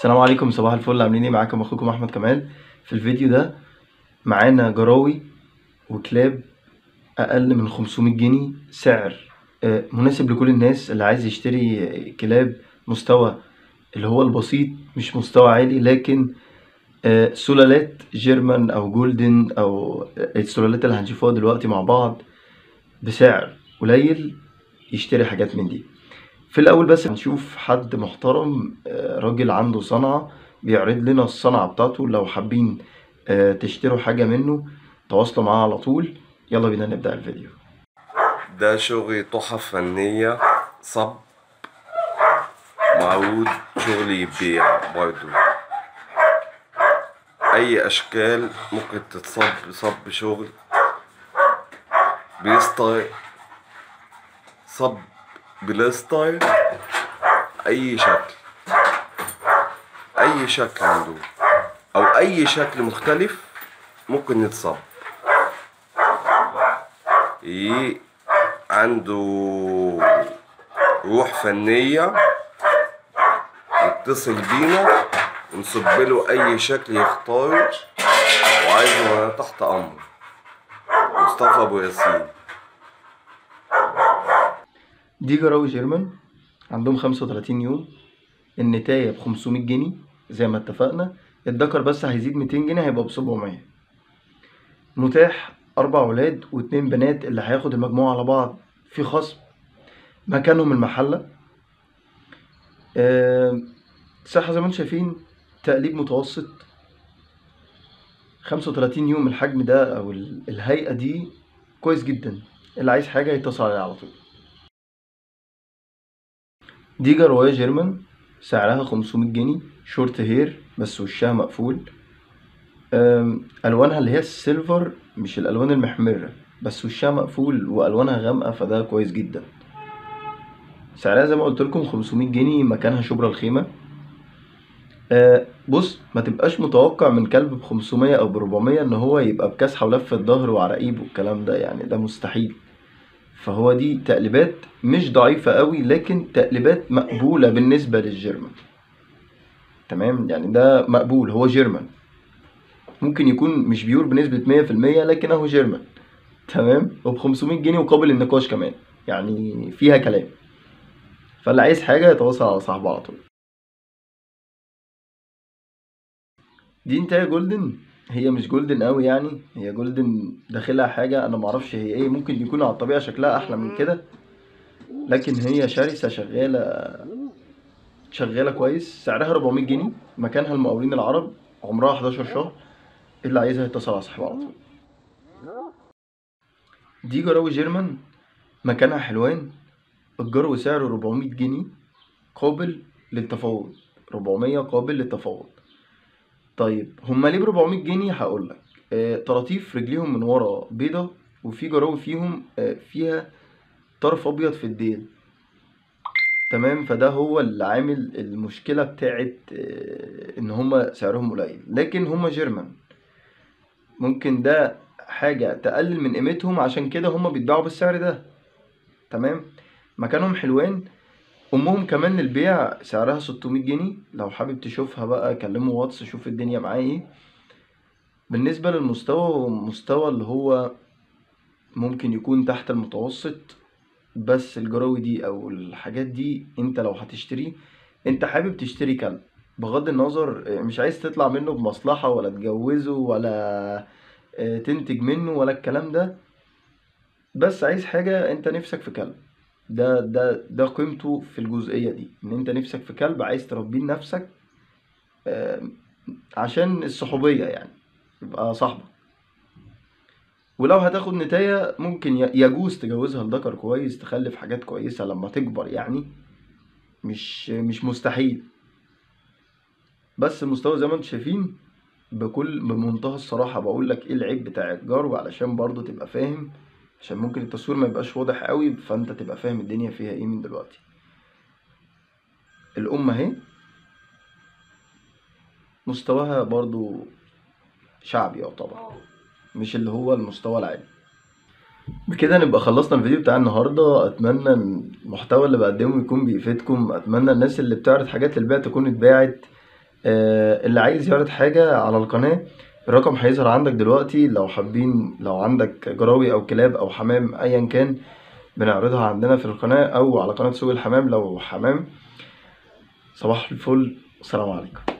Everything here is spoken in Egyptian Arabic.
السلام عليكم صباح الفل عاملين ايه معاكم اخوكم احمد كمال في الفيديو ده معانا جراوي وكلاب اقل من 500 جنيه سعر آه، مناسب لكل الناس اللي عايز يشتري كلاب مستوى اللي هو البسيط مش مستوى عالي لكن آه، سلالات جيرمان او جولدن او السلالات اللي هنشوفوها دلوقتي مع بعض بسعر قليل يشتري حاجات من دي في الاول بس هنشوف حد محترم آه، راجل عنده صنعة بيعرض لنا الصنعة بتاعته لو حابين آه، تشتروا حاجة منه تواصلوا معاه على طول يلا بينا نبدأ الفيديو ده شغل تحف فنية صب معود شغل يبيع برضو أي أشكال ممكن تتصب صب شغل بيستر صب بلاستر أي شكل أي شكل عنده أو أي شكل مختلف ممكن يتصب ايه عنده روح فنية يتصل بينا ونصب له أي شكل يختاره وعايزه أنا تحت أمر مصطفى أبو ياسين دي جراوي جيرمان عندهم 35 يوم النتاية ب 500 جنيه زي ما اتفقنا الدكر بس هيزيد 200 جنيه هيبقى ب 700 متاح أربع ولاد واتنين بنات اللي هياخد المجموعة على بعض في خصم مكانهم المحلة آه، صحة زي ما انتم شايفين تقليب متوسط 35 يوم الحجم ده أو ال- الهيئة دي كويس جدا اللي عايز حاجة يتصل عليها على طول دي جرواية جيرمان سعرها 500 جنيه شورت هير بس وشها مقفول أم، ألوانها اللي هي السيلفر مش الألوان المحمرة بس وشها مقفول وألوانها غامقة فده كويس جدا سعرها زي ما قلت لكم 500 جنيه مكانها شبرا الخيمة أه بص ما تبقاش متوقع من كلب ب 500 أو ب 400 إن هو يبقى بكاسحة ولفة ظهر وعراقيب والكلام ده يعني ده مستحيل فهو دي تقليبات مش ضعيفة قوي لكن تقليبات مقبولة بالنسبة للجيرمان تمام يعني ده مقبول هو جيرمان ممكن يكون مش بيور بنسبة مية في المية لكن اهو جيرمان تمام وب 500 جنيه وقابل للنقاش كمان يعني فيها كلام فاللي عايز حاجة يتواصل على صاحبه على طول دي انتايه جولدن هي مش جولدن قوي يعني هي جولدن داخلها حاجة انا معرفش هي ايه ممكن يكون على الطبيعة شكلها احلى من كده لكن هي شرسة شغالة شغالة كويس سعرها 400 جنيه مكانها المقاولين العرب عمرها 11 شهر اللي عايزها يتصل على صاحبها على طول دي جراوي جيرمان مكانها حلوان الجرو سعره 400 جنيه قابل للتفاوض 400 قابل للتفاوض طيب هما ليه ب 400 جنيه هقول لك آه طراطيف رجليهم من ورا بيضة وفي جراوي فيهم آه فيها طرف ابيض في الديل تمام فده هو اللي عامل المشكلة بتاعت آه، ان هما سعرهم قليل لكن هما جيرمان ممكن ده حاجة تقلل من قيمتهم عشان كده هما بيتباعوا بالسعر ده تمام مكانهم حلوان امهم كمان للبيع سعرها 600 جنيه لو حابب تشوفها بقى كلمه واتس شوف الدنيا معاه ايه بالنسبة للمستوى هو مستوى اللي هو ممكن يكون تحت المتوسط بس الجراوي دي او الحاجات دي انت لو هتشتري انت حابب تشتري كلب بغض النظر اه، مش عايز تطلع منه بمصلحة ولا تجوزه ولا اه، تنتج منه ولا الكلام ده بس عايز حاجة انت نفسك في كلب ده ده ده قيمته في الجزئية دي ان انت نفسك في كلب عايز تربيه لنفسك اه، عشان الصحوبية يعني يبقى صاحبك ولو هتاخد نتاية ممكن ي- يجوز تجوزها لذكر كويس تخلف حاجات كويسة لما تكبر يعني مش مش مستحيل بس المستوى زي ما انتم شايفين بكل بمنتهى الصراحة بقول لك ايه العيب بتاع الجرو علشان برضو تبقى فاهم عشان ممكن التصوير ما يبقاش واضح قوي فانت تبقى فاهم الدنيا فيها ايه من دلوقتي الأم اهي مستواها برضو شعبي يعتبر مش اللي هو المستوى العالي بكده نبقى خلصنا الفيديو بتاع النهارده اتمنى ان المحتوى اللي بقدمه يكون بيفيدكم اتمنى الناس اللي بتعرض حاجات للبيع تكون اتباعت آه، اللي عايز يعرض حاجة على القناة الرقم هيظهر عندك دلوقتي لو حابين لو عندك جراوي أو كلاب أو حمام أيا كان بنعرضها عندنا في القناة أو على قناة سوق الحمام لو حمام صباح الفل والسلام عليكم